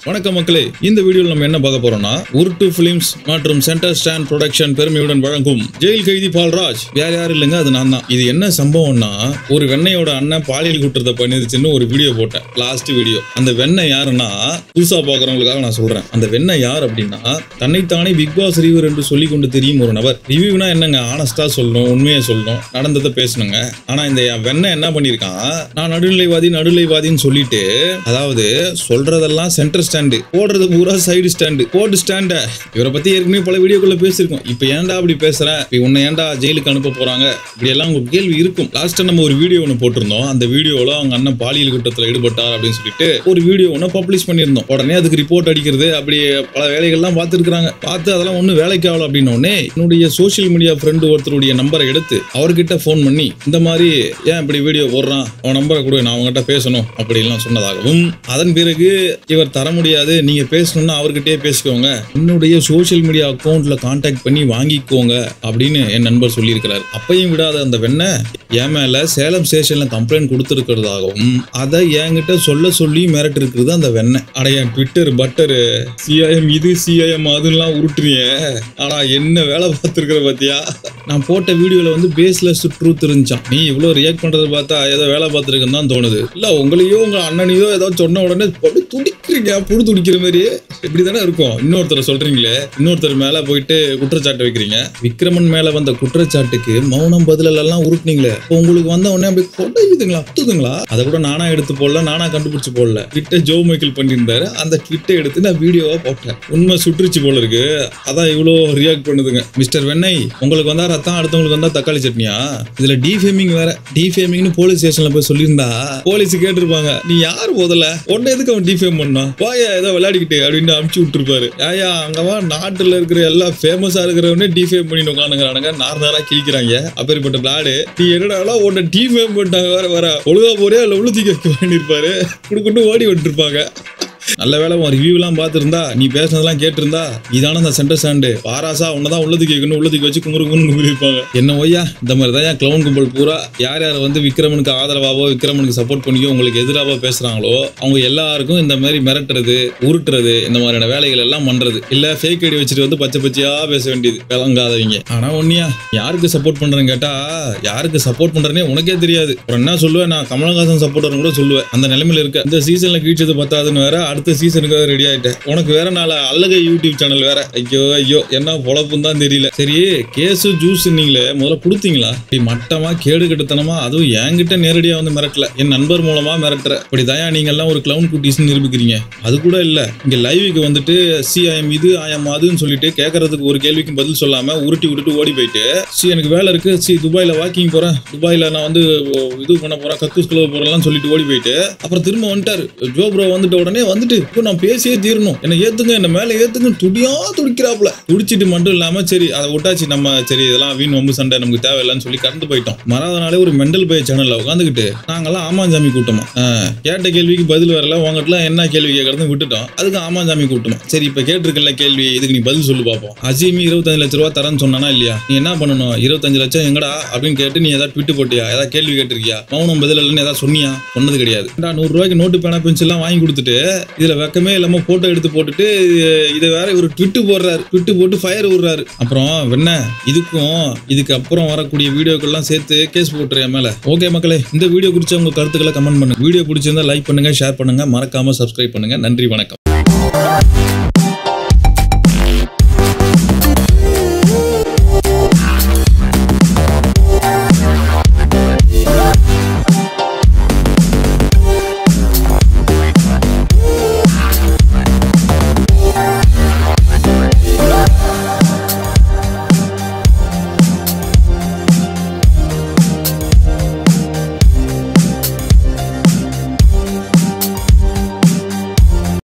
வணக்கம் மக்களே இந்த வீடியோவில் நம்ம என்ன பார்க்க போறோம்னா உருட்டு பிலிம்ஸ் மற்றும் சென்டர் ஸ்டாண்ட் ப்ரொடக்ஷன் பெருமையுடன் வழங்கும் ஜெயில் கைதி பால்ராஜ் வேற யாரும் இல்லைங்க அது நான் தான் இது என்ன சம்பவம்னா ஒரு வெண்ணையோட அண்ணன் பாலியல் குற்றத்தை பண்ணிருச்சுன்னு ஒரு வீடியோ போட்டேன் லாஸ்ட் வீடியோ அந்த வெண்ணெய் யாருன்னா புதுசா பாக்குறவங்களுக்காக நான் சொல்றேன் அந்த வெண்ணெய் யார் அப்படின்னா தன்னைத்தானே பிக் பாஸ் ரிவ்யூர் என்று சொல்லி கொண்டு தெரியும் ஒரு நபர் ரிவ்யூனா என்னங்க ஆனஸ்டா சொல்லணும் உண்மையை சொல்லணும் நடந்ததை பேசணுங்க ஆனா இந்த என் வெண்ணெய் என்ன பண்ணிருக்கான் நான் நடுநிலைவாதி நடுநிலைவாதின்னு சொல்லிட்டு அதாவது சொல்றதெல்லாம் சென்டர் ஸ்டாண்டு போடுறது பூரா சைடு ஸ்டாண்டு போட்டு ஸ்டாண்ட இவரை பத்தி ஏற்கனவே பல வீடியோக்குள்ள பேசியிருக்கோம் இப்போ ஏன்டா அப்படி பேசுற இப்போ உன்னை ஏன்டா ஜெயிலுக்கு அனுப்ப போறாங்க இப்படி எல்லாம் உங்களுக்கு கேள்வி இருக்கும் லாஸ்ட் நம்ம ஒரு வீடியோ ஒன்று போட்டிருந்தோம் அந்த வீடியோல அவங்க அண்ணன் பாலியல் குற்றத்தில் ஈடுபட்டார் அப்படின்னு சொல்லிட்டு ஒரு வீடியோ ஒன்று பப்ளிஷ் பண்ணியிருந்தோம் உடனே அதுக்கு ரிப்போர்ட் அடிக்கிறது அப்படி பல வேலைகள்லாம் பார்த்துருக்காங்க பார்த்து அதெல்லாம் ஒன்றும் வேலைக்கு ஆகல அப்படின்ன உடனே என்னுடைய சோஷியல் மீடியா ஃப்ரெண்டு ஒருத்தருடைய நம்பரை எடுத்து அவர்கிட்ட ஃபோன் பண்ணி இந்த மாதிரி ஏன் இப்படி வீடியோ போடுறான் அவன் நம்பரை கொடு நான் அவங்ககிட்ட பேசணும் அப்படிலாம் சொன்னதாகவும் அதன் பிறகு இவர் தர முடியாது நீங்க பேசணும்னா அவர்கிட்டயே பேசிக்கோங்க என்னுடைய சோஷியல் மீடியா அக்கௌண்ட்ல கான்டாக்ட் பண்ணி வாங்கிக்கோங்க அப்படின்னு என் நண்பர் சொல்லியிருக்கிறார் அப்பையும் விடாத அந்த வெண்ணை என் மேல சேலம் ஸ்டேஷன்ல கம்ப்ளைண்ட் கொடுத்துருக்கிறதாகவும் அதை என்கிட்ட சொல்ல சொல்லி மிரட்டு இருக்கிறது அந்த வெண்ணெய் அட என் ட்விட்டர் பட்டரு சிஐஎம் இது சிஐஎம் அதுலாம் உருட்டுறீங்க ஆனா என்ன வேலை பார்த்துருக்கிற பாத்தியா நான் போட்ட வீடியோல வந்து பேஸ்லெஸ் ட்ரூத் இருந்துச்சான் நீ இவ்வளோ ரியாக்ட் பண்றத பார்த்தா ஏதோ வேலை பார்த்துருக்குன்னு தான் தோணுது இல்ல உங்களையோ உங்க அண்ணனையோ ஏதோ சொன்ன உடனே அப்படியே துடிக்கிறீங்க புழு துடிக்கிற மாதிரி இப்படி தானே இருக்கும் இன்னொருத்தரை சொல்றீங்களே இன்னொருத்தர் மேல போயிட்டு குற்றச்சாட்டு வைக்கிறீங்க விக்ரமன் மேல வந்த குற்றச்சாட்டுக்கு மௌனம் பதில் எல்லாம் உருட்டுனீங்களே இப்போ உங்களுக்கு வந்த உடனே அப்படி கொடையுதுங்களா அத்துதுங்களா அதை கூட நானா எடுத்து போடல நானா கண்டுபிடிச்சு போடல ட்விட்டை ஜோ மைக்கேல் பண்ணியிருந்தாரு அந்த ட்விட்டை எடுத்து நான் வீடியோவா போட்டேன் உண்மை சுற்றுச்சு போல இருக்கு அதான் இவ்வளோ ரியாக்ட் பண்ணுதுங்க மிஸ்டர் வெண்ணெய் உங்களுக்கு வந்தா ரத்தம் அடுத்தவங்களுக்கு வந்தா தக்காளி சட்னியா இதுல டிஃபேமிங் வேற டிஃபேமிங்னு போலீஸ் ஸ்டேஷன்ல போய் சொல்லியிருந்தா போலீஸ் கேட்டிருப்பாங்க நீ யார் முதல்ல உடனே எதுக்கு அவன் டிஃபேம் பண்ணான் போயா ஏதோ விளையாடிக்கிட்டு அப்படின்னு அமுச்சு விட்டுருப்பாரு ஏயா அங்கவா நாட்டுல இருக்கிற எல்லாம் ஃபேமஸா இருக்கிறவனே டிஃபேம் பண்ணிட்டு உட்காந்துங்கிறானுங்க நார் நாரா கிழிக்கிறாங்க அப்பேற்பட்ட பிளாடு நீ என்னடா உன்னை டிஃபேம் பண்ணிட்டாங்க வேற வர ஒழுங்கா போறியா இல்ல உழுதிக்க பண்ணிருப்பாரு குடுக்குண்டு ஓடி விட்டுருப்பாங்க நல்ல வேலை உன் ரிவ்யூலாம் பார்த்துருந்தா நீ பேசுனதெல்லாம் கேட்டிருந்தா இதான அந்த சென்டர் ஸ்டாண்டு பாராசா உன்னதான் உள்ளது கேட்கணும் உள்ளதுக்கு வச்சு குமுறு குமுறு கும்பிருப்பாங்க என்ன ஒய்யா இந்த மாதிரி தான் க்ளவுன் கும்பல் பூரா யார் யார் வந்து விக்ரமனுக்கு ஆதரவாவோ விக்ரமனுக்கு சப்போர்ட் பண்ணியோ உங்களுக்கு எதிராவோ பேசுறாங்களோ அவங்க எல்லாருக்கும் இந்த மாதிரி மிரட்டுறது உருட்டுறது இந்த மாதிரியான வேலைகள் எல்லாம் பண்றது இல்ல ஃபேக் ஐடி வச்சுட்டு வந்து பச்சை பச்சையா பேச வேண்டியது விளங்காதவங்க ஆனா ஒன்னியா யாருக்கு சப்போர்ட் பண்றேன்னு கேட்டா யாருக்கு சப்போர்ட் பண்றேனே உனக்கே தெரியாது அப்புறம் என்ன சொல்லுவேன் நான் கமலஹாசன் சப்போர்ட்டர் கூட சொல்லுவேன் அந்த நிலைமையில இருக்க இந்த சீசன்ல கீழ்ச்சது பத்தாதுன்னு வேற அடுத்த சீசனுக்காக ரெடி ஆயிட்டேன் உனக்கு வேற நாள அல்லகை யூடியூப் சேனல் வேற ஐயோ ஐயோ என்ன பொழப்புன்னு தான் தெரியல சரி கேஸு ஜூஸ் நீங்களே முதல்ல கொடுத்தீங்களா இப்படி மட்டமா கேடு கெட்டுத்தனமா அதுவும் என்கிட்ட நேரடியா வந்து மிரட்டல என் நண்பர் மூலமா மிரட்டுற இப்படி தயா நீங்க எல்லாம் ஒரு கிளவுன் குட்டீஸ் நிரூபிக்கிறீங்க அது கூட இல்ல இங்க லைவுக்கு வந்துட்டு சி ஐஎம் இது ஐஎம் அதுன்னு சொல்லிட்டு கேட்கறதுக்கு ஒரு கேள்விக்கு பதில் சொல்லாம உருட்டி விட்டுட்டு ஓடி போயிட்டு சி எனக்கு வேலை இருக்கு சி துபாயில வாக்கிங் போறேன் துபாயில நான் வந்து ஓ, இது பண்ண போறேன் கக்கூஸ் கிளவ போறேன்லாம் சொல்லிட்டு ஓடி போயிட்டு அப்புறம் திரும்ப வந்துட்டாரு ஜோ ப்ரோ வந்துட்ட உடனே வந்துட்டு இப்போ நான் பேசியே தீரணும் என்ன ஏத்துங்க என்ன மேல ஏத்துங்க துடியா துடிக்கிறாப்புல துடிச்சிட்டு மட்டும் இல்லாம சரி அதை விட்டாச்சு நம்ம சரி இதெல்லாம் வீண் வம்பு சண்டை நமக்கு தேவையில்லைன்னு சொல்லி கடந்து போயிட்டோம் மறாத நாளே ஒரு மெண்டல் பய சேனல்ல உட்காந்துக்கிட்டு நாங்கெல்லாம் ஆமாஞ்சாமி கூட்டமா ஆ, கேட்ட கேள்விக்கு பதில் வரல உங்ககிட்டலாம் என்ன கேள்வி கேட்கறது விட்டுட்டோம் அதுக்கு ஆமாஞ்சாமி கூட்டமா சரி இப்ப கேட்டிருக்கல கேள்வி இதுக்கு நீ பதில் சொல்லு பார்ப்போம் அஜிமி இருபத்தஞ்சு லட்ச ரூபா தரேன்னு சொன்னானா இல்லையா நீ என்ன பண்ணணும் இருபத்தஞ்சு லட்சம் எங்கடா அப்படின்னு கேட்டு நீ ஏதாவது ட்விட்டு போட்டியா ஏதாவது கேள்வி கேட்டிருக்கியா மௌனம் பதில் இல்லைன்னு ஏதாவது சொன்னியா சொன்னது கிடையாது ஏன்டா, நூறு ரூபாய்க்கு நோட்டு பேனா பென்சில் எல்லாம் வாங்கி கொடுத்துட்டு இதுல வெக்கமே இல்லாம போட்டோ எடுத்து போட்டுட்டு இதை வேற ஒரு ட்விட்டு போடுறாரு ட்விட்டு போட்டு ஃபயர் விடுறாரு அப்புறம் என்ன இதுக்கும் இதுக்கு அப்புறம் வரக்கூடிய வீடியோக்கெல்லாம் சேர்த்து கேஸ் போட்டுரு என் மேல ஓகே மக்களே இந்த வீடியோ குறித்து உங்க கருத்துக்களை கமெண்ட் பண்ணுங்க வீடியோ பிடிச்சிருந்தா லைக் பண்ணுங்க ஷேர் பண்ணுங்க மறக்காம சப்ஸ்கிரைப் பண்ணுங்க நன்றி வணக்கம்